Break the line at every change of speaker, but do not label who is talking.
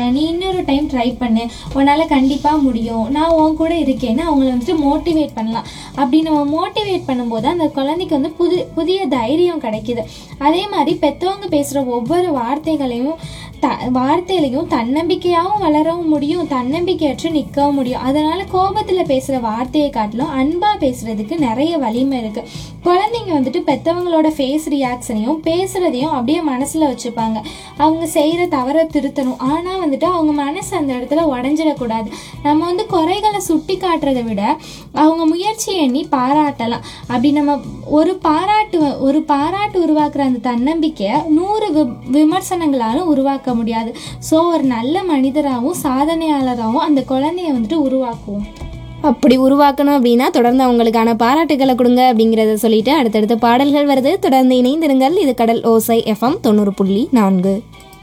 நீ இன்னொரு time try பண்ணு உன்னால் கண்டிப்பாக முடியும் நான் உன் கூட இருக்கேன்னு அவங்கள வந்துட்டு மோட்டிவேட் பண்ணலாம் அப்படி நம்ம மோட்டிவேட் பண்ணும்போது அந்த குழந்தைக்கு வந்து புது புதிய தைரியம் கிடைக்குது அதே மாதிரி பெற்றவங்க பேசுகிற ஒவ்வொரு வார்த்தைகளையும் த வார்த்தையிலையும் தன்னம்பிக்கையாகவும் வளரவும் முடியும் தன்னம்பிக்கையற்று நிற்கவும் முடியும் அதனால் கோபத்தில் பேசுகிற வார்த்தையை காட்டிலும் அன்பாக பேசுகிறதுக்கு நிறைய வலிமை இருக்குது குழந்தைங்க வந்துட்டு பெற்றவங்களோட ஃபேஸ் ரியாக்ஷனையும் பேசுகிறதையும் அப்படியே மனசில் வச்சுப்பாங்க அவங்க செய்கிற தவறை திருத்தணும் ஆனால் வந்துட்டு அவங்க மனசு அந்த இடத்துல உடஞ்சிடக்கூடாது நம்ம வந்து குறைகளை சுட்டி காட்டுறதை விட அவங்க முயற்சியை எண்ணி பாராட்டலாம் அப்படி நம்ம ஒரு பாராட்டு ஒரு பாராட்டு உருவாக்குற அந்த தன்னம்பிக்கையை நூறு வி விமர்சனங்களாலும் உருவாக்க முடியாது ஸோ ஒரு நல்ல மனிதராகவும் சாதனையாளராகவும் அந்த குழந்தைய வந்துட்டு உருவாக்குவோம்
அப்படி உருவாக்கணும் அப்படின்னா தொடர்ந்து அவங்களுக்கான பாராட்டுகளை கொடுங்க அப்படிங்கிறத சொல்லிட்டு அடுத்தடுத்த பாடல்கள் வருது தொடர்ந்து இணைந்திருங்கள் இது கடல் ஓசை எஃப்எம் தொண்ணூறு புள்ளி நான்கு